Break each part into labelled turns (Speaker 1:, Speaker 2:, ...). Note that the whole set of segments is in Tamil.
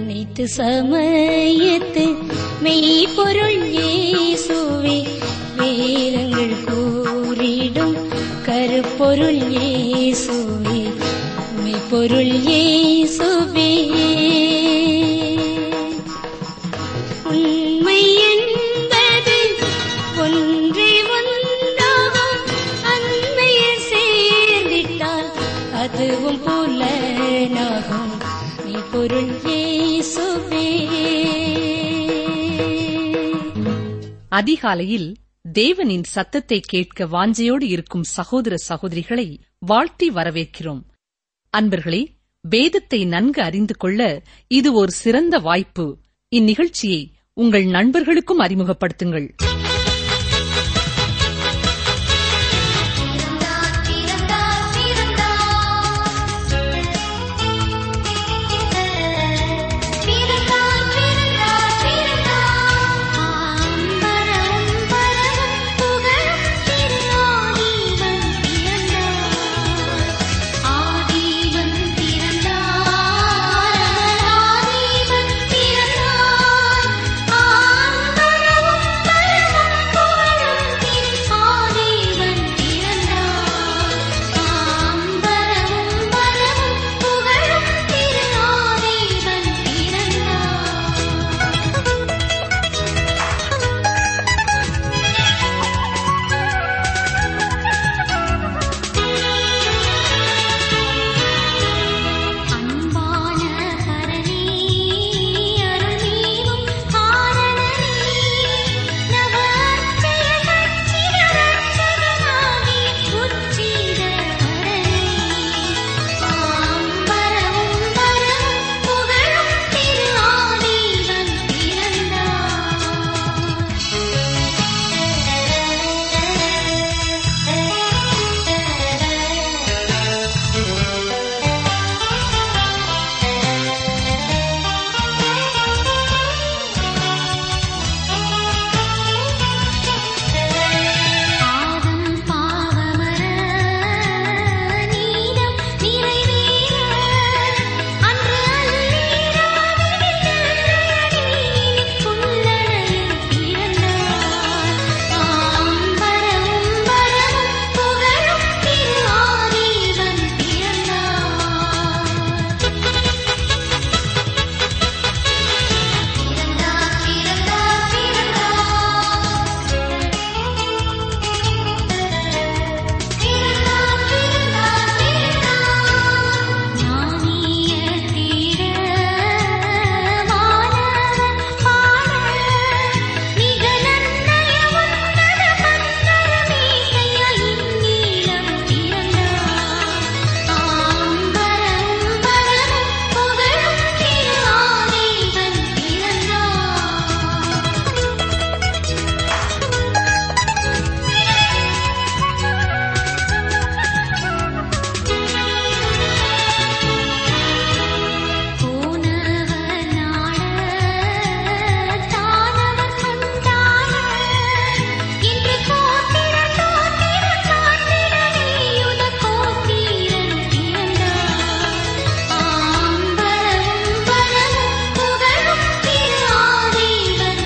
Speaker 1: அனைத்து சமயத்து மெய்ப்பொருள் இயேசுவே வேதங்கள் கூறிடும் கருப்பொருள் இயேசுவே மெய்ப்பொருள் இயேசுவே உண்மை என்பது ஒன்றே ஒன்றாகும் அண்மையில் சேர்ந்திட்டால் அதுவும் புலனாகும் மெய்ப்பொருள் இயேசுவே
Speaker 2: அதிகாலையில் தேவனின் சத்தத்தை கேட்க வாஞ்சையோடு இருக்கும் சகோதர சகோதரிகளை வாழ்த்தி வரவேற்கிறோம் அன்பர்களே வேதத்தை நன்கு அறிந்து கொள்ள இது ஒரு சிறந்த வாய்ப்பு இந்நிகழ்ச்சியை உங்கள் நண்பர்களுக்கும் அறிமுகப்படுத்துங்கள்
Speaker 3: அன்பான பரணி அருள்மீவும் காரணனே நவச்சய கட்சிய ரட்சகனாகி உச்சித பரணி ஆம்பரமும் பரமும் புகழும் திரு ஆதீவன் பிறந்தார் ஆதம் பாவமர நீதம் நிறைவேற அன்று அல்லீராவினில் புல்லணையில் பிறந்தார் ஆம்பரமும் பரமும் புகழும் திரு ஆதீவன் பிறந்தார் பிறந்தார் பிறந்தார் போனவர் நாட தானவர் கொண்டாட இன்று கோத்திர தோத்திர காத்திர நீயுத கோத்திரன் பிறந்தார் ஆம்பரமும் பரமும் புகழும் திரு ஆதீவன்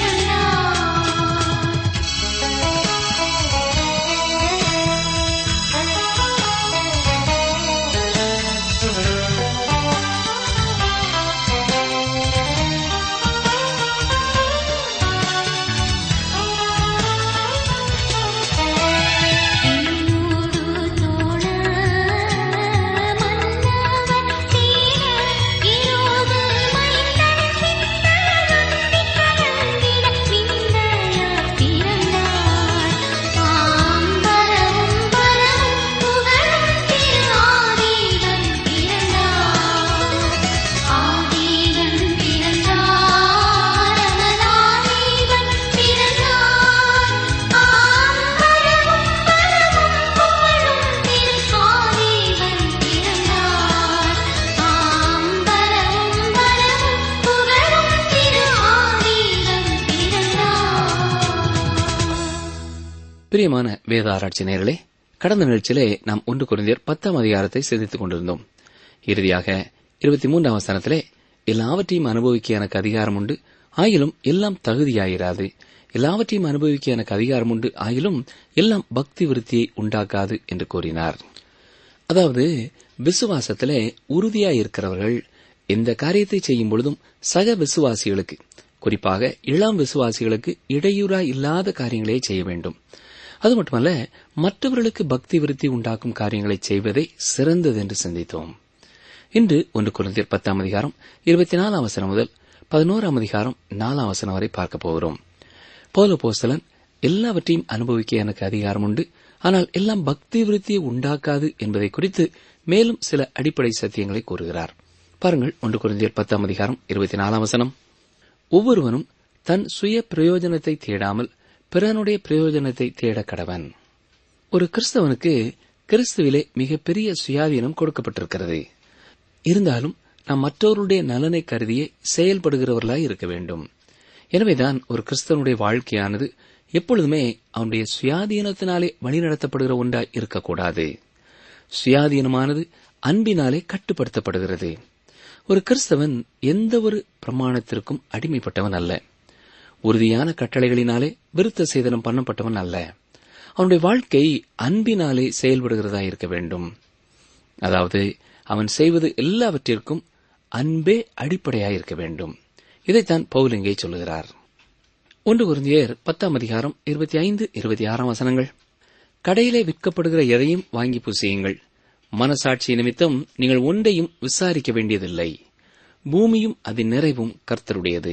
Speaker 3: பிறந்தார் இன்னூடு தோழ மன்னவன் தீர இரோது மைந்தன் சிந்தன் திக்கரந்திட விந்தையார் பிறந்தார் ஆம்பரமும் பரமும் புகழும் திரு ஆதீவன் பிறந்தார் ஆதீவன் பிறந்தார் அமலாதீவன் பிறந்தார் ஆம்பரமும் பரமும் புகழும் திரு ஆதீவன் பிறந்தார் ஆம்பரமும் பரமும் புகழும் திரு ஆதீவன் பிறந்தார்
Speaker 4: பிரியமான வேத ஆராய்ச்சி நேயர்களே கடந்த நிகழ்ச்சியிலே நாம் ஒன்று குறைந்தர் பத்தாம் அதிகாரத்தை சிந்தித்துக் கொண்டிருந்தோம் இறுதியாக இருபத்தி மூன்றாம் வசனத்திலே எல்லாவற்றையும் அனுபவிக்க எனக்கு அதிகாரம் உண்டு ஆயிலும் எல்லாம் தகுதியாயிராது எல்லாவற்றையும் அனுபவிக்க எனக்கு அதிகாரம் உண்டு ஆயிலும் எல்லாம் பக்தி விருத்தியை உண்டாக்காது என்று கூறினார் அதாவது விசுவாசத்திலே உறுதியாய் இருக்கிறவர்கள் எந்த காரியத்தை செய்யும் பொழுதும் சக விசுவாசிகளுக்கு குறிப்பாக இளம் விசுவாசிகளுக்கு இடையூறாய் இல்லாத காரியங்களே செய்ய வேண்டும் அது மட்டுமல்ல மற்றவர்களுக்கு பக்தி விருத்தி உண்டாக்கும் காரியங்களை செய்வதே சிறந்தது என்று சிந்தித்தோம் இன்று ஒன்று குழந்தையர் பத்தாம் அதிகாரம் இருபத்தி நாலாம் வசனம் முதல் பதினோராம் அதிகாரம் நாலாம் வசனம் வரை பார்க்க போகிறோம் பௌல போஸ்தலன் எல்லாவற்றையும் அனுபவிக்க எனக்கு அதிகாரம் உண்டு ஆனால் எல்லாம் பக்தி விருத்தியை உண்டாக்காது என்பதை குறித்து மேலும் சில அடிப்படை சத்தியங்களை கூறுகிறார் பாருங்கள் ஒன்று குழந்தையர் பத்தாம் அதிகாரம் இருபத்தி நாலாம் வசனம் ஒவ்வொருவனும் தன் சுய பிரயோஜனத்தை தேடாமல் பிறனுடைய பிரயோஜனத்தை தேட கடவன் ஒரு கிறிஸ்தவனுக்கு கிறிஸ்துவிலே மிகப்பெரிய சுயாதீனம் கொடுக்கப்பட்டிருக்கிறது இருந்தாலும் நாம் மற்றவருடைய நலனை கருதியே செயல்படுகிறவர்களாய் இருக்க வேண்டும் எனவேதான் ஒரு கிறிஸ்தவனுடைய வாழ்க்கையானது எப்பொழுதுமே அவனுடைய சுயாதீனத்தினாலே வழிநடத்தப்படுகிற ஒன்றாய் இருக்கக்கூடாது சுயாதீனமானது அன்பினாலே கட்டுப்படுத்தப்படுகிறது ஒரு கிறிஸ்தவன் எந்த ஒரு பிரமாணத்திற்கும் அடிமைப்பட்டவன் அல்ல உறுதியான கட்டளைகளினாலே விருத்த சேதனம் பண்ணப்பட்டவன் அல்ல அவனுடைய வாழ்க்கை அன்பினாலே செயல்படுகிறதா இருக்க வேண்டும் அதாவது அவன் செய்வது எல்லாவற்றிற்கும் அன்பே அடிப்படையாயிருக்க வேண்டும் இதைத்தான் பவுல் இங்கே சொல்லுகிறார் ஒன்று குருந்தியர் பத்தாம் அதிகாரம் இருபத்தி ஐந்து இருபத்தி ஆறாம் வசனங்கள் கடையிலே விற்கப்படுகிற எதையும் வாங்கி புசியுங்கள் மனசாட்சி நிமித்தம் நீங்கள் ஒன்றையும் விசாரிக்க வேண்டியதில்லை பூமியும் அதன் நிறைவும் கர்த்தருடையது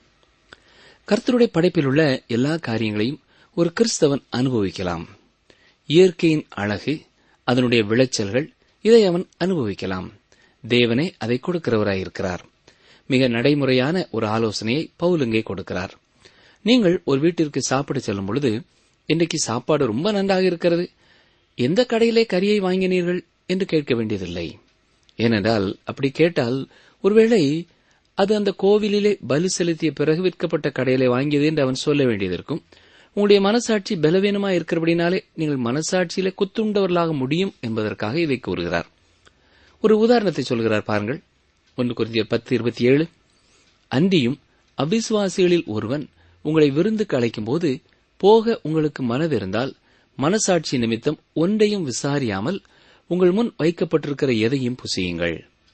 Speaker 4: கர்த்தருடைய படைப்பில் உள்ள எல்லா காரியங்களையும் ஒரு கிறிஸ்தவன் அனுபவிக்கலாம் இயற்கையின் அழகு அதனுடைய விளைச்சல்கள் இதை அவன் அனுபவிக்கலாம் தேவனே அதை கொடுக்கிறவராயிருக்கிறார் மிக நடைமுறையான ஒரு ஆலோசனையை பவுல் இங்கே கொடுக்கிறார் நீங்கள் ஒரு வீட்டிற்கு சாப்பிட செல்லும் பொழுது இன்றைக்கு சாப்பாடு ரொம்ப நன்றாக இருக்கிறது எந்த கடையிலே கறியை வாங்கினீர்கள் என்று கேட்க வேண்டியதில்லை ஏனென்றால் அப்படி கேட்டால் ஒருவேளை அது அந்த கோவிலிலே பலி செலுத்திய பிறகு விற்கப்பட்ட கடையிலே வாங்கியது என்று அவன் சொல்ல வேண்டியதற்கும் உங்களுடைய மனசாட்சி பலவீனமாக இருக்கிறபடினாலே நீங்கள் மனசாட்சியிலே குத்துண்டவர்களாக முடியும் என்பதற்காக இதை கூறுகிறார் ஒரு உதாரணத்தை சொல்கிறார் பாருங்கள் ஒன்று குறிந்தியர் பத்து இருபத்தி ஏழு அன்றியும் அவிசுவாசிகளில் ஒருவன் உங்களை விருந்துக்கு அழைக்கும் போது போக உங்களுக்கு மனதிருந்தால் மனசாட்சி நிமித்தம் ஒன்றையும் விசாரியாமல் உங்கள் முன் வைக்கப்பட்டிருக்கிற எதையும் புசியுங்கள்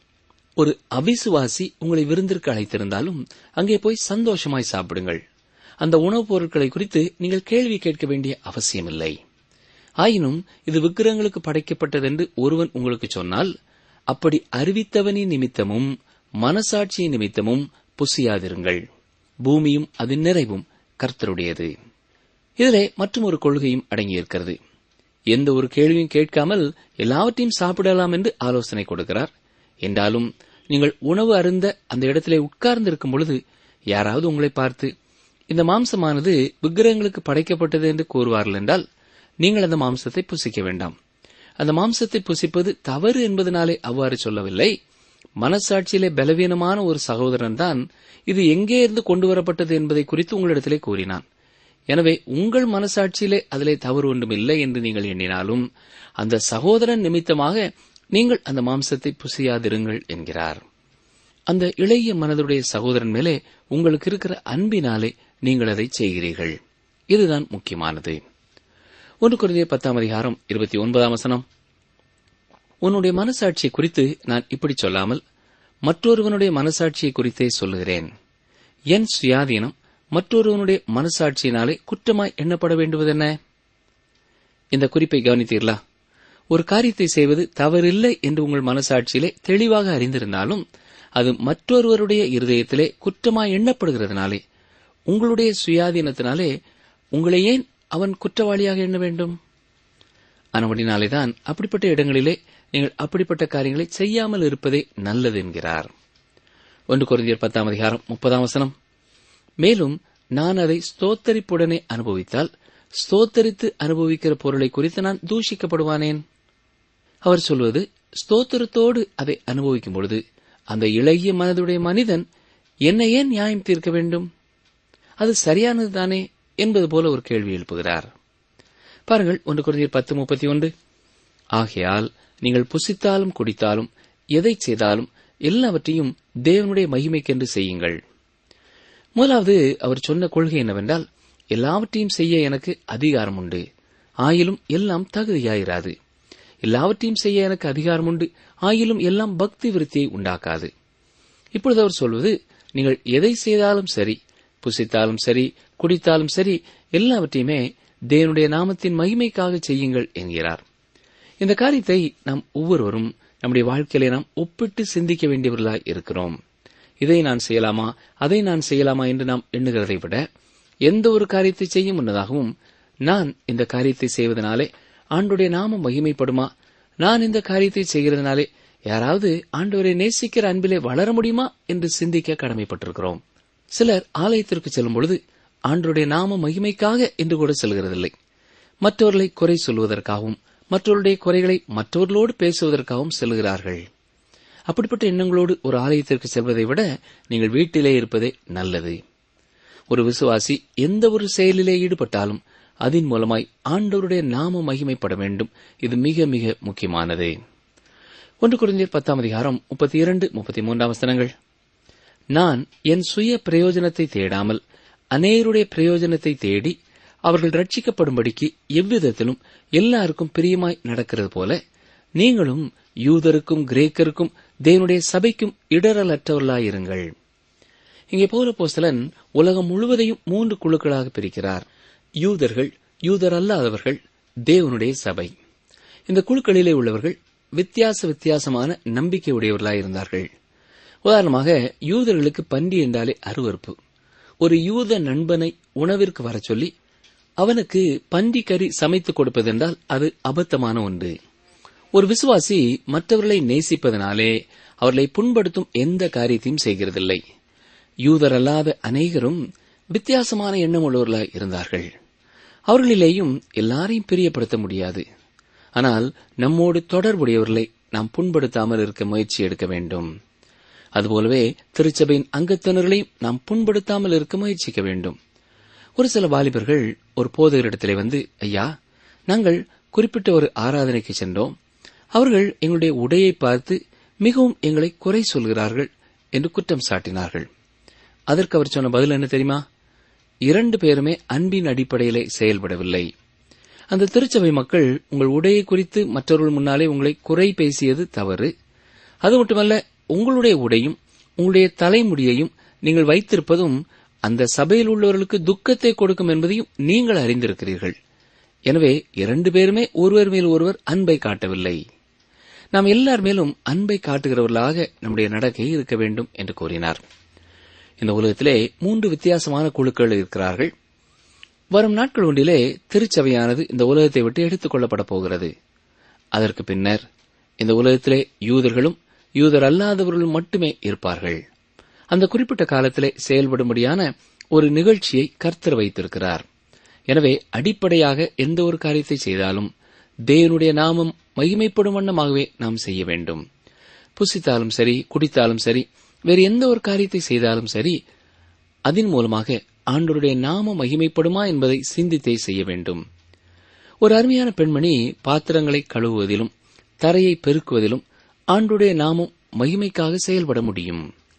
Speaker 4: ஒரு அவிசுவாசி உங்களை விருந்திற்கு அழைத்திருந்தாலும் அங்கே போய் சந்தோஷமாய் சாப்பிடுங்கள் அந்த உணவுப் பொருட்களை குறித்து நீங்கள் கேள்வி கேட்க வேண்டிய அவசியமில்லை ஆயினும் இது விக்கிரகங்களுக்கு படைக்கப்பட்டதென்று ஒருவன் உங்களுக்கு சொன்னால் அப்படி அறிவித்தவனின் நிமித்தமும் மனசாட்சியின் நிமித்தமும் புசியாதிருங்கள் பூமியும் அதன் நிறைவும் கர்த்தருடையது இதிலே மற்றும் ஒரு கொள்கையும் அடங்கியிருக்கிறது எந்த ஒரு கேள்வியும் கேட்காமல் எல்லாவற்றையும் சாப்பிடலாம் என்று ஆலோசனை கொடுக்கிறார் என்றாலும் நீங்கள் உணவு அருந்த அந்த இடத்திலே உட்கார்ந்திருக்கும் பொழுது யாராவது உங்களை பார்த்து இந்த மாம்சமானது விக்கிரகங்களுக்கு படைக்கப்பட்டது என்று கூறுவார்கள் என்றால் நீங்கள் அந்த மாம்சத்தை புசிக்க வேண்டாம் அந்த மாம்சத்தை புசிப்பது தவறு என்பதனாலே அவ்வாறு சொல்லவில்லை மனசாட்சியிலே பலவீனமான ஒரு சகோதரன் தான் இது எங்கே இருந்து கொண்டு வரப்பட்டது என்பதை குறித்து உங்களிடத்திலே கூறினான் எனவே உங்கள் மனசாட்சியிலே அதிலே தவறு ஒன்றும் இல்லை என்று நீங்கள் எண்ணினாலும் அந்த சகோதரன் நிமித்தமாக நீங்கள் அந்த மாம்சத்தை புசியாதிருங்கள் என்கிறார் அந்த இளைய மனதுடைய சகோதரன் மேலே உங்களுக்கு இருக்கிற அன்பினாலே நீங்கள் அதை செய்கிறீர்கள் இதுதான் முக்கியமானது ஒன்று குருதிய பத்தாம் அதிகாரம் இருபத்தி ஒன்பதாம் வசனம் உன்னுடைய மனசாட்சியை குறித்து நான் இப்படி சொல்லாமல் மற்றொருவனுடைய மனசாட்சியை குறித்தே சொல்லுகிறேன் என் சுயாதீனம் மற்றொருவனுடைய மனசாட்சியினாலே குற்றமாய் எண்ணப்பட வேண்டுவதென்ன இந்த குறிப்பை கவனித்தீர்களா ஒரு காரியத்தை செய்வது தவறில்லை என்று உங்கள் மனசாட்சியிலே தெளிவாக அறிந்திருந்தாலும் அது மற்றொருவருடைய இருதயத்திலே குற்றமாய் எண்ணப்படுகிறதுனாலே உங்களுடைய சுயாதீனத்தினாலே உங்களை ஏன் அவன் குற்றவாளியாக எண்ண வேண்டும் ஆனபடினாலேதான் அப்படிப்பட்ட இடங்களிலே நீங்கள் அப்படிப்பட்ட காரியங்களை செய்யாமல் இருப்பதே நல்லது என்கிறார் ஒன்று குறைந்தர் பத்தாம் அதிகாரம் முப்பதாம் வசனம் மேலும் நான் அதை ஸ்தோத்தரிப்புடனே அனுபவித்தால் ஸ்தோத்தரித்து அனுபவிக்கிற பொருளை குறித்து நான் தூஷிக்கப்படுவானேன் அவர் சொல்வது ஸ்தோத்திரத்தோடு அதை அனுபவிக்கும் பொழுது அந்த இளைய மனதுடைய மனிதன் என்னை ஏன் நியாயம் தீர்க்க வேண்டும் அது சரியானதுதானே என்பது போல ஒரு கேள்வி எழுப்புகிறார் பாருங்கள் ஒன்று குறைந்தர் பத்து முப்பத்தி ஒன்று ஆகையால் நீங்கள் புசித்தாலும் குடித்தாலும் எதை செய்தாலும் எல்லாவற்றையும் தேவனுடைய மகிமைக்கென்று செய்யுங்கள் முதலாவது அவர் சொன்ன கொள்கை என்னவென்றால் எல்லாவற்றையும் செய்ய எனக்கு அதிகாரம் உண்டு ஆயிலும் எல்லாம் தகுதியாயிராது எல்லாவற்றையும் செய்ய எனக்கு அதிகாரம் உண்டு ஆயிலும் எல்லாம் பக்தி விருத்தியை உண்டாக்காது இப்பொழுது அவர் சொல்வது நீங்கள் எதை செய்தாலும் சரி புசித்தாலும் சரி குடித்தாலும் சரி எல்லாவற்றையுமே தேவனுடைய நாமத்தின் மகிமைக்காக செய்யுங்கள் என்கிறார் இந்த காரியத்தை நாம் ஒவ்வொருவரும் நம்முடைய வாழ்க்கையிலே நாம் ஒப்பிட்டு சிந்திக்க வேண்டியவர்களாய் இருக்கிறோம் இதை நான் செய்யலாமா அதை நான் செய்யலாமா என்று நாம் எண்ணுகிறதை விட எந்த ஒரு காரியத்தை செய்யும் முன்னதாகவும் நான் இந்த காரியத்தை செய்வதனாலே ஆண்டுடைய நாமம் மகிமைப்படுமா நான் இந்த காரியத்தை செய்கிறதுனாலே யாராவது ஆண்டவரை நேசிக்கிற அன்பிலே வளர முடியுமா என்று சிந்திக்க கடமைப்பட்டிருக்கிறோம் சிலர் ஆலயத்திற்கு செல்லும் பொழுது ஆண்டருடைய நாம மகிமைக்காக என்று கூட செல்கிறதில்லை மற்றவர்களை குறை சொல்வதற்காகவும் மற்றவருடைய குறைகளை மற்றவர்களோடு பேசுவதற்காகவும் செல்கிறார்கள் அப்படிப்பட்ட எண்ணங்களோடு ஒரு ஆலயத்திற்கு செல்வதை விட நீங்கள் வீட்டிலே இருப்பதே நல்லது ஒரு விசுவாசி எந்த ஒரு செயலிலே ஈடுபட்டாலும் அதன் மூலமாய் ஆண்டவருடைய நாம மகிமைப்பட வேண்டும் இது மிக மிக முக்கியமானது ஒன்று குறைந்தர் பத்தாம் அதிகாரம் முப்பத்தி இரண்டு முப்பத்தி மூன்றாம் வசனங்கள் நான் என் சுய பிரயோஜனத்தை தேடாமல் அநேருடைய பிரயோஜனத்தை தேடி அவர்கள் ரட்சிக்கப்படும்படிக்கு எவ்விதத்திலும் எல்லாருக்கும் பிரியமாய் நடக்கிறது போல நீங்களும் யூதருக்கும் கிரேக்கருக்கும் தேவனுடைய சபைக்கும் இடரலற்றவர்களாயிருங்கள் இங்கே பௌல போஸ்தலன் உலகம் முழுவதையும் மூன்று குழுக்களாக பிரிக்கிறார் யூதர்கள் யூதர் அல்லாதவர்கள் தேவனுடைய சபை இந்த குழுக்களிலே உள்ளவர்கள் வித்தியாச வித்தியாசமான நம்பிக்கை உடையவர்களாயிருந்தார்கள் உதாரணமாக யூதர்களுக்கு பன்றி என்றாலே அருவறுப்பு ஒரு யூத நண்பனை உணவிற்கு வரச் சொல்லி அவனுக்கு பன்றி கறி சமைத்துக் கொடுப்பதென்றால் அது அபத்தமான ஒன்று ஒரு விசுவாசி மற்றவர்களை நேசிப்பதனாலே அவர்களை புண்படுத்தும் எந்த காரியத்தையும் செய்கிறதில்லை யூதர் அல்லாத அநேகரும் வித்தியாசமான எண்ணம் உள்ளவர்களாய் இருந்தார்கள் அவர்களிலேயும் எல்லாரையும் பிரியப்படுத்த முடியாது ஆனால் நம்மோடு தொடர்புடையவர்களை நாம் புண்படுத்தாமல் இருக்க முயற்சி எடுக்க வேண்டும் அதுபோலவே திருச்சபையின் அங்கத்தினர்களையும் நாம் புண்படுத்தாமல் இருக்க முயற்சிக்க வேண்டும் ஒரு சில வாலிபர்கள் ஒரு போதகரிடத்திலே வந்து ஐயா நாங்கள் குறிப்பிட்ட ஒரு ஆராதனைக்கு சென்றோம் அவர்கள் எங்களுடைய உடையை பார்த்து மிகவும் எங்களை குறை சொல்கிறார்கள் என்று குற்றம் சாட்டினார்கள் அதற்கு அவர் சொன்ன பதில் என்ன தெரியுமா இரண்டு பேருமே அன்பின் அடிப்படையிலே செயல்படவில்லை அந்த திருச்சபை மக்கள் உங்கள் உடையை குறித்து மற்றவர்கள் முன்னாலே உங்களை குறை பேசியது தவறு அது மட்டுமல்ல உங்களுடைய உடையும் உங்களுடைய தலைமுடியையும் நீங்கள் வைத்திருப்பதும் அந்த சபையில் உள்ளவர்களுக்கு துக்கத்தை கொடுக்கும் என்பதையும் நீங்கள் அறிந்திருக்கிறீர்கள் எனவே இரண்டு பேருமே ஒருவர் மேல் ஒருவர் அன்பை காட்டவில்லை நாம் எல்லார் மேலும் அன்பை காட்டுகிறவர்களாக நம்முடைய நடக்கை இருக்க வேண்டும் என்று கூறினார் இந்த உலகத்திலே மூன்று வித்தியாசமான குழுக்கள் இருக்கிறார்கள் வரும் நாட்கள் ஒன்றிலே திருச்சபையானது இந்த உலகத்தை விட்டு எடுத்துக் கொள்ளப்பட போகிறது அதற்கு பின்னர் இந்த உலகத்திலே யூதர்களும் யூதர் அல்லாதவர்களும் மட்டுமே இருப்பார்கள் அந்த குறிப்பிட்ட காலத்திலே செயல்படும்படியான ஒரு நிகழ்ச்சியை கர்த்தர் வைத்திருக்கிறார் எனவே அடிப்படையாக எந்த ஒரு காரியத்தை செய்தாலும் தேவனுடைய நாமம் மகிமைப்படும் வண்ணமாகவே நாம் செய்ய வேண்டும் புசித்தாலும் சரி குடித்தாலும் சரி வேறு எந்த ஒரு காரியத்தை செய்தாலும் சரி அதன் மூலமாக ஆண்டவருடைய நாம மகிமைப்படுமா என்பதை சிந்தித்தே செய்ய வேண்டும் ஒரு அருமையான பெண்மணி பாத்திரங்களை கழுவுவதிலும் தரையை பெருக்குவதிலும் ஆண்டுடைய நாமம் மகிமைக்காக செயல்பட முடியும்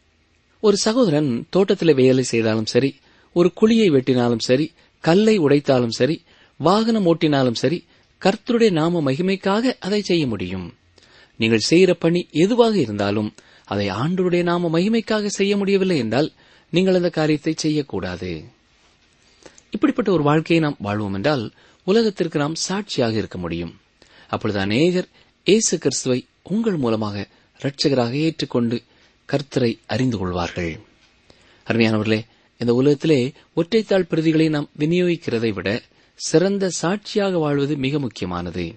Speaker 4: ஒரு சகோதரன் தோட்டத்தில் வேலை செய்தாலும் சரி ஒரு குழியை வெட்டினாலும் சரி கல்லை உடைத்தாலும் சரி வாகனம் ஓட்டினாலும் சரி கர்த்தருடைய நாம மகிமைக்காக அதை செய்ய முடியும் நீங்கள் செய்கிற பணி எதுவாக இருந்தாலும் அதை ஆண்டவருடைய நாம மகிமைக்காக செய்ய முடியவில்லை என்றால் நீங்கள் அந்த காரியத்தை செய்யக்கூடாது இப்படிப்பட்ட ஒரு வாழ்க்கையை நாம் வாழ்வோம் என்றால் உலகத்திற்கு நாம் சாட்சியாக இருக்க முடியும் அப்பொழுது அநேகர் இயேசு கிறிஸ்துவை உங்கள் மூலமாக இரட்சகராக ஏற்றுக்கொண்டு கர்த்தரை அறிந்து கொள்வார்கள் அருமையானவர்களே இந்த உலகத்திலே ஒற்றைத்தாள் பிரதிகளை நாம் விநியோகிக்கிறதை விட சிறந்த சாட்சியாக வாழ்வது மிக முக்கியமானது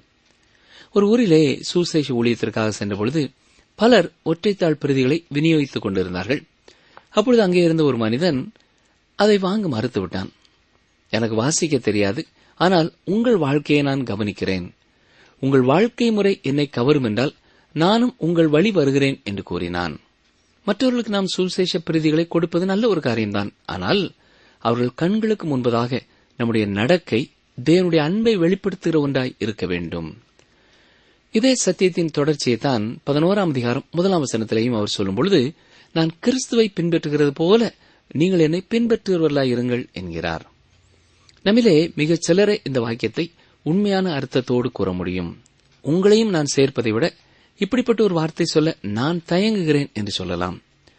Speaker 4: ஒரு ஊரிலே சூசேஷ ஊழியத்திற்காக சென்றபொழுது பலர் ஒற்றைத்தாள் பிரதிகளை விநியோகித்துக் கொண்டிருந்தார்கள் அப்பொழுது அங்கே இருந்த ஒரு மனிதன் அதை வாங்க மறுத்துவிட்டான் எனக்கு வாசிக்க தெரியாது ஆனால் உங்கள் வாழ்க்கையை நான் கவனிக்கிறேன் உங்கள் வாழ்க்கை முறை என்னை கவரும் என்றால் நானும் உங்கள் வழி வருகிறேன் என்று கூறினான் மற்றவர்களுக்கு நாம் சுவிசேஷ பிரதிகளை கொடுப்பது நல்ல ஒரு காரியம்தான் ஆனால் அவர்கள் கண்களுக்கு முன்பதாக நம்முடைய நடக்கை தேவனுடைய அன்பை வெளிப்படுத்துகிற ஒன்றாய் இருக்க வேண்டும் இதே சத்தியத்தின் தொடர்ச்சியை தான் பதினோராம் அதிகாரம் முதலாம் வசனத்திலேயும் அவர் சொல்லும் பொழுது நான் கிறிஸ்துவை பின்பற்றுகிறது போல நீங்கள் என்னை பின்பற்றுகிறவர்களாயிருங்கள் என்கிறார் நம்மிலே மிகச் சிலரே இந்த வாக்கியத்தை உண்மையான அர்த்தத்தோடு கூற முடியும் உங்களையும் நான் சேர்ப்பதை விட இப்படிப்பட்ட ஒரு வார்த்தை சொல்ல நான் தயங்குகிறேன் என்று சொல்லலாம்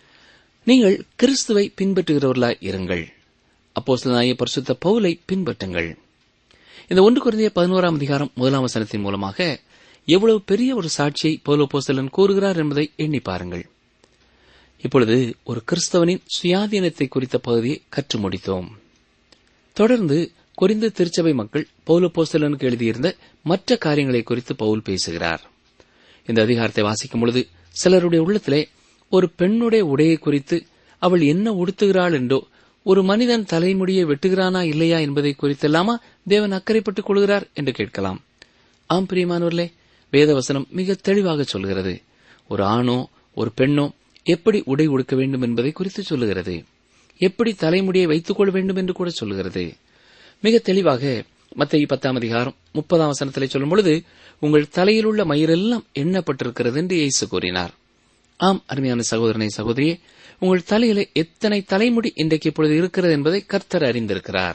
Speaker 4: நீங்கள் கிறிஸ்துவை பின்பற்றுகிறவர்களாய் இருங்கள் அப்போஸ்தலனாகிய பரிசுத்த பவுலை பின்பற்றுங்கள் இந்த ஒன்று குறைந்த பதினோராம் அதிகாரம் முதலாம் வசனத்தின் மூலமாக எவ்வளவு பெரிய ஒரு சாட்சியை பௌலோபோஸ்தலன் கூறுகிறார் என்பதை எண்ணி பாருங்கள் இப்பொழுது ஒரு கிறிஸ்தவனின் சுயாதீனத்தை குறித்த பகுதியை கற்று முடித்தோம் தொடர்ந்து கொரிந்து திருச்சபை மக்கள் பௌலோபோஸ்தலனுக்கு எழுதியிருந்த மற்ற காரியங்களை குறித்து பவுல் பேசுகிறார் இந்த அதிகாரத்தை வாசிக்கும் பொழுது சிலருடைய உள்ளத்திலே ஒரு பெண்ணுடைய உடையை குறித்து அவள் என்ன உடுத்துகிறாள் என்றோ ஒரு மனிதன் தலைமுடியை வெட்டுகிறானா இல்லையா என்பதை குறித்தெல்லாமா தேவன் அக்கறைப்பட்டுக் கொள்கிறார் என்று கேட்கலாம் ஆம் பிரியமானவர்களே வேதவசனம் மிக தெளிவாக சொல்கிறது ஒரு ஆணோ ஒரு பெண்ணோ எப்படி உடை உடுக்க வேண்டும் என்பதை குறித்து சொல்லுகிறது எப்படி தலைமுடியை வைத்துக் கொள்ள வேண்டும் என்று கூட சொல்லுகிறது மிக தெளிவாக மத்திய பத்தாம் அதிகாரம் முப்பதாம் வசனத்திலே சொல்லும் பொழுது உங்கள் தலையில் உள்ள மயிரெல்லாம் எண்ணப்பட்டிருக்கிறது என்று இயேசு கூறினார் ஆம் அருமையான சகோதரனை சகோதரியே உங்கள் தலையிலே எத்தனை தலைமுடி இன்றைக்கு இப்பொழுது இருக்கிறது என்பதை கர்த்தர் அறிந்திருக்கிறார்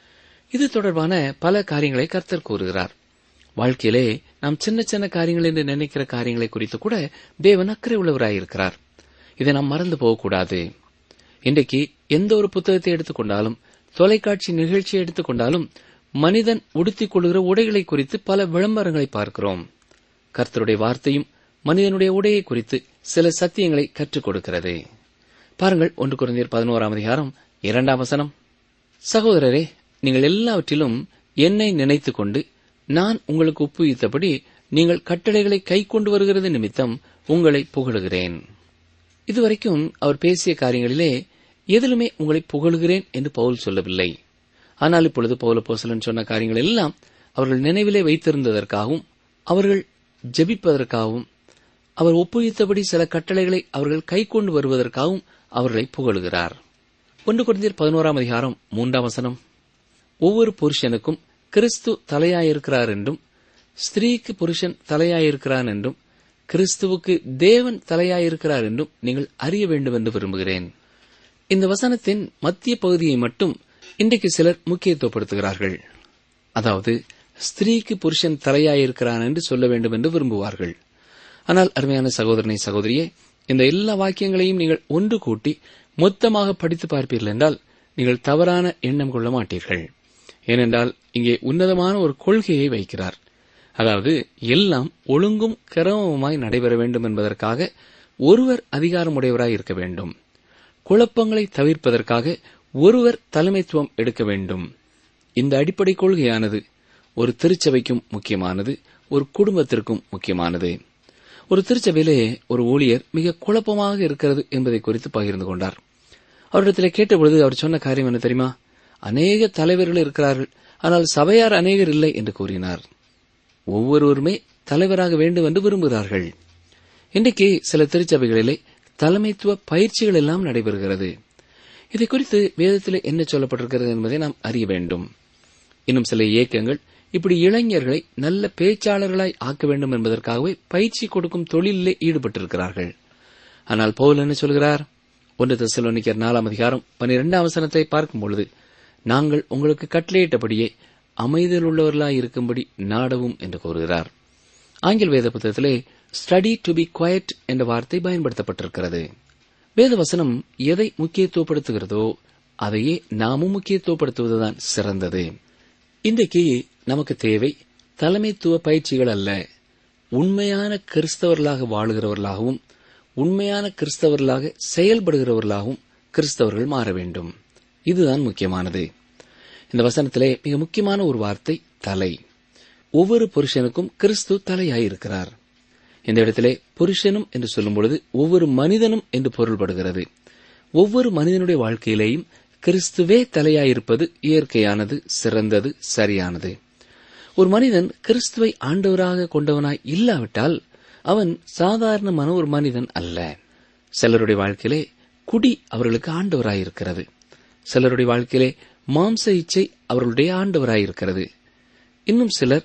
Speaker 4: இது தொடர்பான பல காரியங்களை கர்த்தர் கூறுகிறார் வாழ்க்கையிலே நாம் சின்ன சின்ன காரியங்கள் என்று நினைக்கிற காரியங்களை குறித்து கூட தேவன் அக்கறை உள்ளவராயிருக்கிறார் இதை நாம் மறந்து போகக்கூடாது இன்றைக்கு எந்த ஒரு புத்தகத்தை எடுத்துக்கொண்டாலும் தொலைக்காட்சி நிகழ்ச்சியை எடுத்துக்கொண்டாலும் மனிதன் உடுத்திக் கொள்கிற உடைகளை குறித்து பல விளம்பரங்களை பார்க்கிறோம் கர்த்தருடைய வார்த்தையும் மனிதனுடைய உடையை குறித்து சில சத்தியங்களை கற்றுக் கொடுக்கிறது பாருங்கள் ஒன்று குறைந்தர் பதினோராம் அதிகாரம் இரண்டாம் வசனம் சகோதரரே நீங்கள் எல்லாவற்றிலும் என்னை நினைத்துக் கொண்டு நான் உங்களுக்கு ஒப்புவித்தபடி நீங்கள் கட்டளைகளை கை கொண்டு வருகிறது நிமித்தம் உங்களை புகழுகிறேன் இதுவரைக்கும் அவர் பேசிய காரியங்களிலே எதிலுமே உங்களை புகழுகிறேன் என்று பவுல் சொல்லவில்லை ஆனால் இப்பொழுது பவுல போசலன் சொன்ன காரியங்கள் எல்லாம் அவர்கள் நினைவிலே வைத்திருந்ததற்காகவும் அவர்கள் ஜெபிப்பதற்காகவும் அவர் ஒப்புவித்தபடி சில கட்டளைகளை அவர்கள் கை கொண்டு வருவதற்காகவும் அவர்களை புகழுகிறார் ஒன்று குறைந்தர் பதினோராம் அதிகாரம் மூன்றாம் வசனம் ஒவ்வொரு புருஷனுக்கும் கிறிஸ்து தலையாயிருக்கிறார் என்றும் ஸ்திரீக்கு புருஷன் தலையாயிருக்கிறான் என்றும் கிறிஸ்துவுக்கு தேவன் தலையாயிருக்கிறார் என்றும் நீங்கள் அறிய வேண்டும் என்று விரும்புகிறேன் இந்த வசனத்தின் மத்திய பகுதியை மட்டும் இன்றைக்கு சிலர் முக்கியத்துவப்படுத்துகிறார்கள் அதாவது ஸ்திரீக்கு புருஷன் தலையாயிருக்கிறான் என்று சொல்ல வேண்டும் என்று விரும்புவார்கள் ஆனால் அருமையான சகோதரனை சகோதரியே இந்த எல்லா வாக்கியங்களையும் நீங்கள் ஒன்று கூட்டி மொத்தமாக படித்து பார்ப்பீர்கள் என்றால் நீங்கள் தவறான எண்ணம் கொள்ள மாட்டீர்கள் ஏனென்றால் இங்கே உன்னதமான ஒரு கொள்கையை வைக்கிறார் அதாவது எல்லாம் ஒழுங்கும் கிரமமாய் நடைபெற வேண்டும் என்பதற்காக ஒருவர் அதிகாரமுடையவராய் இருக்க வேண்டும் குழப்பங்களை தவிர்ப்பதற்காக ஒருவர் தலைமைத்துவம் எடுக்க வேண்டும் இந்த அடிப்படை கொள்கையானது ஒரு திருச்சபைக்கும் முக்கியமானது ஒரு குடும்பத்திற்கும் முக்கியமானது ஒரு திருச்சபையிலே ஒரு ஊழியர் மிக குழப்பமாக இருக்கிறது என்பதை குறித்து பகிர்ந்து கொண்டார் அவரிடத்திலே கேட்டபொழுது அவர் சொன்ன காரியம் என்ன தெரியுமா அநேக தலைவர்கள் இருக்கிறார்கள் ஆனால் சபையார் அநேகர் இல்லை என்று கூறினார் ஒவ்வொருவருமே தலைவராக வேண்டும் என்று விரும்புகிறார்கள் இன்றைக்கு சில திருச்சபைகளிலே தலைமைத்துவ பயிற்சிகள் எல்லாம் நடைபெறுகிறது இதை குறித்து வேதத்திலே என்ன சொல்லப்பட்டிருக்கிறது என்பதை நாம் அறிய வேண்டும் இன்னும் சில இயக்கங்கள் இப்படி இளைஞர்களை நல்ல பேச்சாளர்களாய் ஆக்க வேண்டும் என்பதற்காகவே பயிற்சி கொடுக்கும் தொழிலிலே ஈடுபட்டிருக்கிறார்கள் ஆனால் பவுல் என்ன சொல்கிறார் ஒன்று தெசலோனிக்கர் நாலாம் அதிகாரம் பனிரெண்டாம் அவசரத்தை பார்க்கும் பொழுது நாங்கள் உங்களுக்கு கட்டளையிட்டபடியே அமைதியில் உள்ளவர்களாய் இருக்கும்படி நாடவும் என்று கூறுகிறார் ஆங்கில வேத புத்தகத்திலே ஸ்டடி டு பி குவயட் என்ற வார்த்தை பயன்படுத்தப்பட்டிருக்கிறது வேத வசனம் எதை முக்கியத்துவப்படுத்துகிறதோ அதையே நாமும் முக்கியத்துவப்படுத்துவதுதான் சிறந்தது இன்றைக்கு நமக்கு தேவை தலைமைத்துவ பயிற்சிகள் அல்ல உண்மையான கிறிஸ்தவர்களாக வாழுகிறவர்களாகவும் உண்மையான கிறிஸ்தவர்களாக செயல்படுகிறவர்களாகவும் கிறிஸ்தவர்கள் மாற வேண்டும் இதுதான் முக்கியமானது இந்த வசனத்திலே மிக முக்கியமான ஒரு வார்த்தை தலை ஒவ்வொரு புருஷனுக்கும் கிறிஸ்து தலையாயிருக்கிறார் இந்த இடத்திலே புருஷனும் என்று சொல்லும் பொழுது ஒவ்வொரு மனிதனும் என்று பொருள்படுகிறது ஒவ்வொரு மனிதனுடைய வாழ்க்கையிலேயும் கிறிஸ்துவே தலையாயிருப்பது இயற்கையானது சிறந்தது சரியானது ஒரு மனிதன் கிறிஸ்துவை ஆண்டவராக கொண்டவனாய் இல்லாவிட்டால் அவன் சாதாரணமான ஒரு மனிதன் அல்ல சிலருடைய வாழ்க்கையிலே குடி அவர்களுக்கு ஆண்டவராயிருக்கிறது சிலருடைய வாழ்க்கையிலே மாம்ச இச்சை அவர்களுடைய ஆண்டவராயிருக்கிறது இன்னும் சிலர்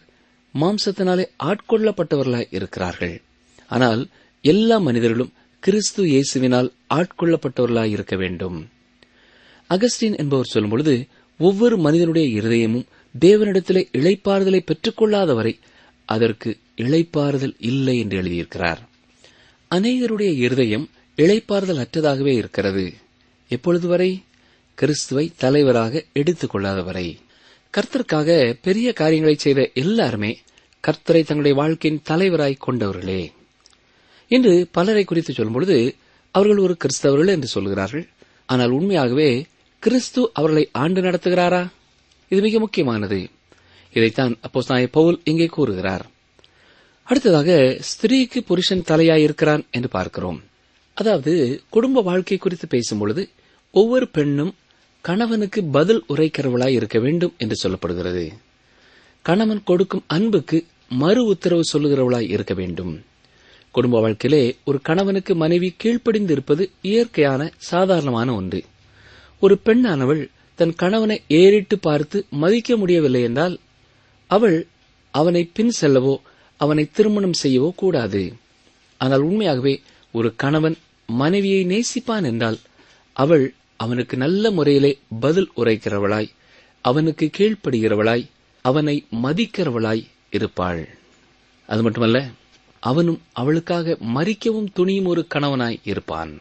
Speaker 4: மாம்சத்தினாலே ஆட்கொள்ளப்பட்டவர்களாய் இருக்கிறார்கள் ஆனால் எல்லா மனிதர்களும் கிறிஸ்து இயேசுவினால் ஆட்கொள்ளப்பட்டவர்களாய் இருக்க வேண்டும் அகஸ்டின் என்பவர் சொல்லும்பொழுது ஒவ்வொரு மனிதனுடைய இருதயமும் தேவனிடத்திலே இளைப்பாறுதலை பெற்றுக்கொள்ளாதவரை அதற்கு இளைப்பாறுதல் இல்லை என்று எழுதியிருக்கிறார் அநேகருடைய இருதயம் இளைப்பாறுதல் அற்றதாகவே இருக்கிறது எப்பொழுது வரை கிறிஸ்துவை தலைவராக எடுத்துக் கொள்ளாதவரை கர்த்தருக்காக பெரிய காரியங்களை செய்த எல்லாருமே கர்த்தரை தங்களுடைய வாழ்க்கையின் தலைவராய் கொண்டவர்களே இன்று பலரை குறித்து சொல்லும்பொழுது அவர்கள் ஒரு கிறிஸ்தவர்கள் என்று சொல்கிறார்கள் ஆனால் உண்மையாகவே கிறிஸ்து அவர்களை ஆண்டு நடத்துகிறாரா இது மிக முக்கியமானது இதைத்தான் அப்போ பவுல் இங்கே கூறுகிறார் அடுத்ததாக ஸ்திரீக்கு புருஷன் தலையாயிருக்கிறான் என்று பார்க்கிறோம் அதாவது குடும்ப வாழ்க்கை குறித்து பேசும்பொழுது ஒவ்வொரு பெண்ணும் கணவனுக்கு பதில் உரைக்கிறவளாய் இருக்க வேண்டும் என்று சொல்லப்படுகிறது கணவன் கொடுக்கும் அன்புக்கு மறு உத்தரவு சொல்லுகிறவளாய் இருக்க வேண்டும் குடும்ப வாழ்க்கையிலே ஒரு கணவனுக்கு மனைவி கீழ்ப்படிந்து இருப்பது இயற்கையான சாதாரணமான ஒன்று ஒரு பெண்ணானவள் தன் கணவனை ஏறிட்டு பார்த்து மதிக்க முடியவில்லை என்றால் அவள் அவனை பின் செல்லவோ அவனை திருமணம் செய்யவோ கூடாது ஆனால் உண்மையாகவே ஒரு கணவன் மனைவியை நேசிப்பான் என்றால் அவள் அவனுக்கு நல்ல முறையிலே பதில் உரைக்கிறவளாய் அவனுக்கு கீழ்ப்படுகிறவளாய் அவனை மதிக்கிறவளாய் இருப்பாள் அது மட்டுமல்ல அவனும் அவளுக்காக மறிக்கவும் துணியும் ஒரு கணவனாய் இருப்பான்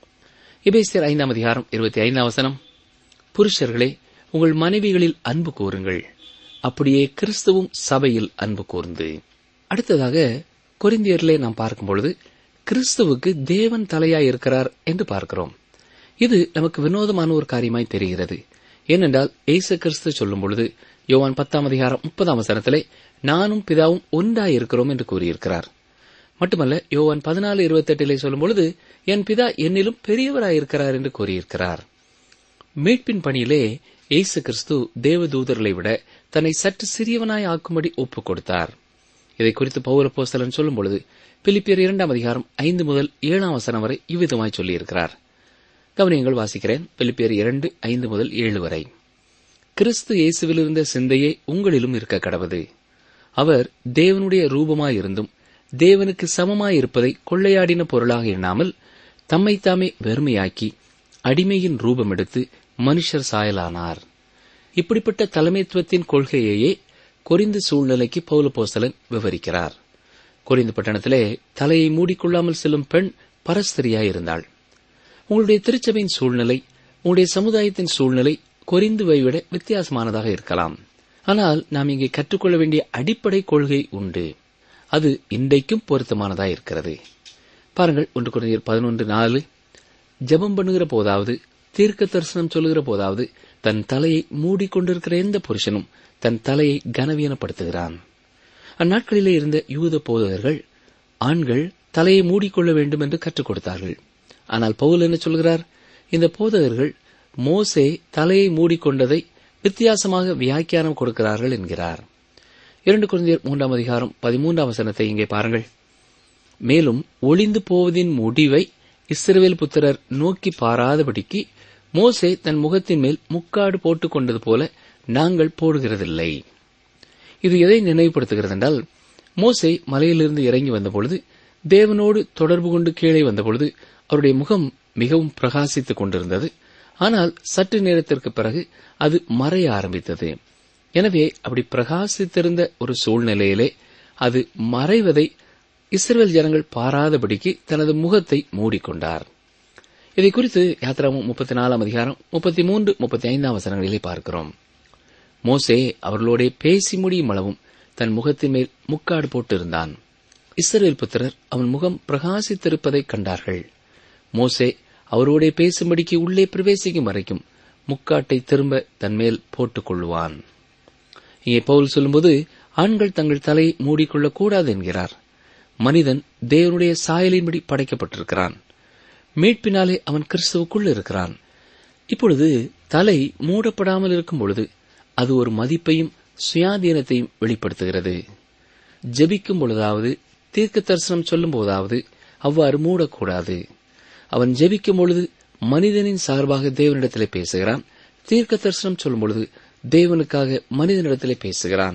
Speaker 4: எபேசியர் ஐந்தாம் அதிகாரம் இருபத்தி ஐந்தாம் வசனம் புருஷர்களே உங்கள் மனைவிகளில் அன்பு கூறுங்கள் அப்படியே கிறிஸ்துவும் சபையில் அன்பு கூர்ந்து அடுத்ததாக கொரிந்தியரிலே நாம் பார்க்கும் பொழுது கிறிஸ்துவுக்கு தேவன் தலையாய் இருக்கிறார் என்று பார்க்கிறோம் இது நமக்கு வினோதமான ஒரு காரியமாய் தெரிகிறது ஏனென்றால் ஏசு கிறிஸ்து சொல்லும் பொழுது யோவான் பத்தாம் அதிகாரம் முப்பதாம் வசனத்திலே நானும் பிதாவும் ஒன்றாய் இருக்கிறோம் என்று கூறியிருக்கிறார் மட்டுமல்ல யோவான் பதினாலு இருபத்தி எட்டிலே சொல்லும் பொழுது என் பிதா என்னிலும் பெரியவராயிருக்கிறார் என்று கூறியிருக்கிறார் மீட்பின் பணியிலே இயேசு கிறிஸ்து தேவதூதர்களை விட தன்னை சற்று சிறியவனாய் ஆக்கும்படி ஒப்புக் கொடுத்தார் இதை குறித்து பௌர போஸ்தலன் சொல்லும் பொழுது பிலிப்பியர் இரண்டாம் அதிகாரம் ஐந்து முதல் ஏழாம் வசனம் வரை இவ்விதமாய் சொல்லியிருக்கிறார் கவனியங்கள் வாசிக்கிறேன் பிலிப்பியர் இரண்டு ஐந்து முதல் ஏழு வரை கிறிஸ்து இயேசுவில் இருந்த சிந்தையே உங்களிலும் இருக்க கடவது அவர் தேவனுடைய ரூபமாயிருந்தும் தேவனுக்கு சமமாயிருப்பதை கொள்ளையாடின பொருளாக எண்ணாமல் தம்மைத்தாமே வெறுமையாக்கி அடிமையின் ரூபம் எடுத்து மனுஷர் சாயலானார் இப்படிப்பட்ட தலைமைத்துவத்தின் கொள்கையையே கொரிந்து சூழ்நிலைக்கு பௌலபோஸ்தலன் விவரிக்கிறார் கொரிந்து பட்டணத்திலே தலையை மூடிக்கொள்ளாமல் செல்லும் பெண் பரஸ்திரியாயிருந்தாள் உங்களுடைய திருச்சபையின் சூழ்நிலை உங்களுடைய சமுதாயத்தின் சூழ்நிலை கொரிந்துவை விட வித்தியாசமானதாக இருக்கலாம் ஆனால் நாம் இங்கே கற்றுக்கொள்ள வேண்டிய அடிப்படை கொள்கை உண்டு அது இன்றைக்கும் பொருத்தமானதாக இருக்கிறது பாருங்கள் ஒன்று குறைந்தர் பதினொன்று நாலு ஜெபம் பண்ணுகிற போதாவது தீர்க்க தரிசனம் சொல்லுகிற போதாவது தன் தலையை மூடிக்கொண்டிருக்கிற எந்த புருஷனும் தன் தலையை கனவீனப்படுத்துகிறான் அந்நாட்களிலே இருந்த யூத போதகர்கள் ஆண்கள் தலையை மூடிக்கொள்ள வேண்டும் என்று கற்றுக் கொடுத்தார்கள் ஆனால் பவுல் என்ன சொல்கிறார் இந்த போதகர்கள் மோசே தலையை மூடிக்கொண்டதை வித்தியாசமாக வியாக்கியானம் கொடுக்கிறார்கள் என்கிறார் இரண்டு குழந்தையர் மூன்றாம் அதிகாரம் பதிமூன்றாம் வசனத்தை இங்கே பாருங்கள் மேலும் ஒளிந்து போவதின் முடிவை இஸ்ரவேல் புத்திரர் நோக்கி பாராதபடிக்கு மோசே தன் முகத்தின் மேல் முக்காடு போட்டுக் கொண்டது போல நாங்கள் போடுகிறதில்லை இது எதை நினைவுபடுத்துகிறது என்றால் மோசே மலையிலிருந்து இறங்கி வந்தபொழுது தேவனோடு தொடர்பு கொண்டு கீழே வந்தபொழுது அவருடைய முகம் மிகவும் பிரகாசித்துக் கொண்டிருந்தது ஆனால் சற்று நேரத்திற்கு பிறகு அது மறைய ஆரம்பித்தது எனவே அப்படி பிரகாசித்திருந்த ஒரு சூழ்நிலையிலே அது மறைவதை இஸ்ரேல் ஜனங்கள் பாராதபடிக்கு தனது முகத்தை மூடிக்கொண்டார் இதை குறித்து யாத்திராமம் முப்பத்தி நாலாம் அதிகாரம் முப்பத்தி மூன்று முப்பத்தி ஐந்தாம் வசனங்களிலே பார்க்கிறோம் மோசே அவர்களோடே பேசி முடியும் அளவும் தன் முகத்தின் மேல் முக்காடு போட்டிருந்தான் இஸ்ரேல் புத்திரர் அவன் முகம் பிரகாசித்திருப்பதைக் கண்டார்கள் மோசே அவரோடே பேசும்படிக்கு உள்ளே பிரவேசிக்கும் வரைக்கும் முக்காட்டை திரும்ப தன்மேல் போட்டுக் கொள்ளுவான் இங்கே பவுல் சொல்லும்போது ஆண்கள் தங்கள் தலையை மூடிக்கொள்ளக் கூடாது என்கிறார் மனிதன் தேவனுடைய சாயலின்படி படைக்கப்பட்டிருக்கிறான் மீட்பினாலே அவன் கிறிஸ்துவுக்குள் இருக்கிறான் இப்பொழுது தலை மூடப்படாமல் இருக்கும் பொழுது அது ஒரு மதிப்பையும் சுயாதீனத்தையும் வெளிப்படுத்துகிறது ஜெபிக்கும் பொழுதாவது தீர்க்க தரிசனம் சொல்லும் போதாவது அவ்வாறு மூடக்கூடாது அவன் ஜெபிக்கும் பொழுது மனிதனின் சார்பாக தேவனிடத்திலே பேசுகிறான் தீர்க்க தரிசனம் சொல்லும் பொழுது தேவனுக்காக மனிதனிடத்திலே பேசுகிறான்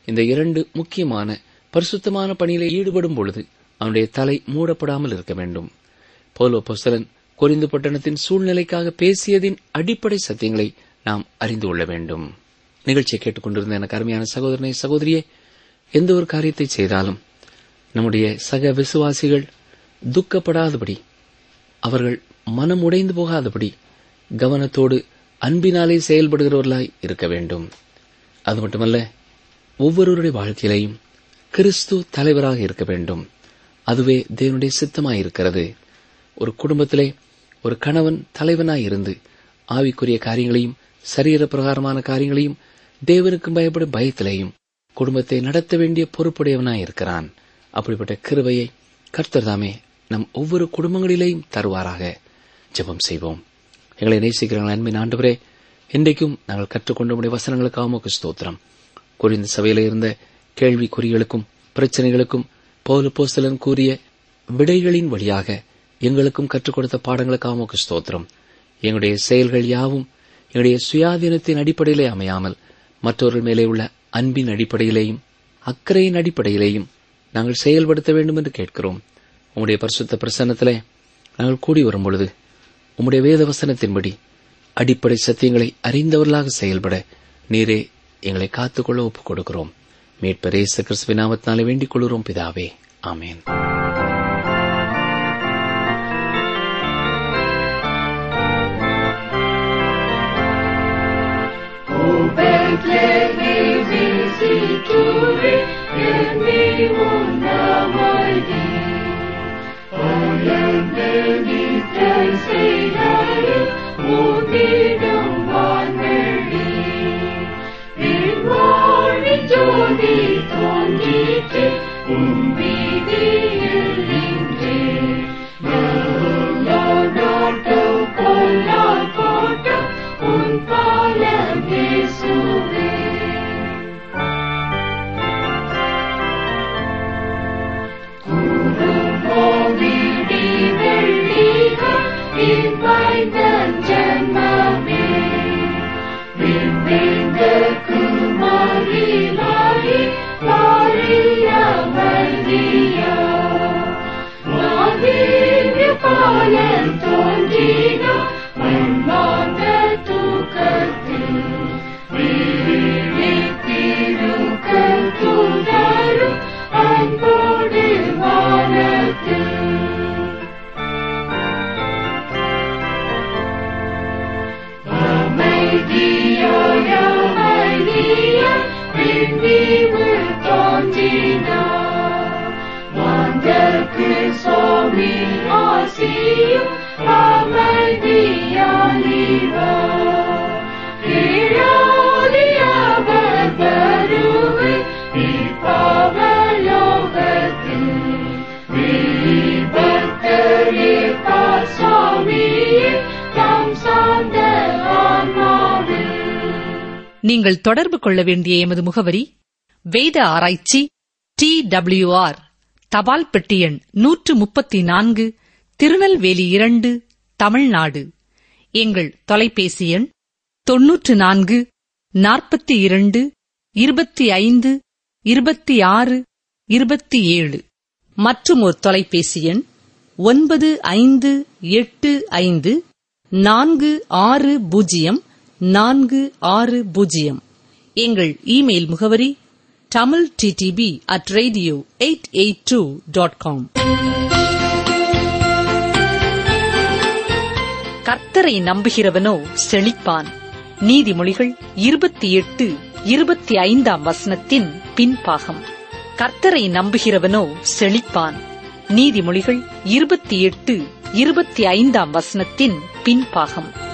Speaker 4: இந்த இரண்டு முக்கியமான பரிசுத்தமான பணியிலே ஈடுபடும் பொழுது அவனுடைய தலை மூடப்படாமல் இருக்க வேண்டும் பௌலோ பொஸ்தலன் கொரிந்து பட்டணத்தின் சூழ்நிலைக்காக பேசியதின் அடிப்படை சத்தியங்களை நாம் அறிந்து கொள்ள வேண்டும் நிகழ்ச்சியை கேட்டுக்கொண்டிருந்த எனக்கு அருமையான சகோதரனை சகோதரியே எந்த ஒரு காரியத்தை செய்தாலும் நம்முடைய சக விசுவாசிகள் துக்கப்படாதபடி அவர்கள் மனம் உடைந்து போகாதபடி கவனத்தோடு அன்பினாலே செயல்படுகிறவர்களாய் இருக்க வேண்டும் அது மட்டுமல்ல ஒவ்வொருவருடைய வாழ்க்கையிலையும் கிறிஸ்து தலைவராக இருக்க வேண்டும் அதுவே தேவனுடைய சித்தமாயிருக்கிறது ஒரு குடும்பத்திலே ஒரு கணவன் தலைவனாய் இருந்து ஆவிக்குரிய காரியங்களையும் சரீர பிரகாரமான காரியங்களையும் தேவனுக்கு பயப்படும் பயத்திலேயும் குடும்பத்தை நடத்த வேண்டிய பொறுப்புடையவனாய் இருக்கிறான் அப்படிப்பட்ட கிருபையை கர்த்தர் தாமே நம் ஒவ்வொரு குடும்பங்களிலேயும் தருவாராக ஜெபம் செய்வோம் எங்களை நேசிக்கிற அன்பின் ஆண்டவரே இன்றைக்கும் நாங்கள் கற்றுக்கொண்ட முடிய வசனங்களுக்காக உமக்கு ஸ்தோத்திரம் குறிந்த சபையில இருந்த கேள்விக்குறிகளுக்கும் பிரச்சனைகளுக்கும் பௌல போஸ்தலன் கூறிய விடைகளின் வழியாக எங்களுக்கும் கற்றுக் கொடுத்த பாடங்களுக்காக உமக்கு ஸ்தோத்திரம் எங்களுடைய செயல்கள் யாவும் எங்களுடைய சுயாதீனத்தின் அடிப்படையிலே அமையாமல் மற்றவர்கள் மேலே உள்ள அன்பின் அடிப்படையிலேயும் அக்கறையின் அடிப்படையிலேயும் நாங்கள் செயல்படுத்த வேண்டும் என்று கேட்கிறோம் உம்முடைய பரிசுத்த பிரசன்னத்திலே நாங்கள் கூடி வரும் பொழுது உம்முடைய வேத வசனத்தின்படி அடிப்படை சத்தியங்களை அறிந்தவர்களாக செயல்பட நீரே எங்களை காத்துக்கொள்ள ஒப்புக் கொடுக்கிறோம் மீட்பர் இயேசு கிறிஸ்துவின் நாமத்தினாலே வேண்டிக் கொள்கிறோம் பிதாவே ஆமென்
Speaker 2: நீங்கள் தொடர்பு கொள்ள வேண்டிய எமது முகவரி வேத ஆராய்ச்சி டி ஆர் தபால் பெட்டி எண் நூற்று முப்பத்தி நான்கு திருநெல்வேலி இரண்டு தமிழ்நாடு எங்கள் தொலைபேசி எண் தொன்னூற்று நான்கு நாற்பத்தி இரண்டு இருபத்தி ஐந்து இருபத்தி ஆறு இருபத்தி ஏழு மற்றும் ஒரு தொலைபேசி எண் ஒன்பது ஐந்து எட்டு ஐந்து நான்கு ஆறு பூஜ்ஜியம் நான்கு ஆறு பூஜ்ஜியம் எங்கள் இமெயில் முகவரி Tamil DTP at radio eight eight two dot com கர்த்தரை நம்புகிறவனோ செழிப்பான் நீதிமொழிகள் இருபத்தி எட்டு இருபத்தி ஐந்தாம் வசனத்தின் பின்பாகம் கர்த்தரை நம்புகிறவனோ செழிப்பான் நீதிமொழிகள் இருபத்தி எட்டு இருபத்தி ஐந்தாம் வசனத்தின் பின்பாகம்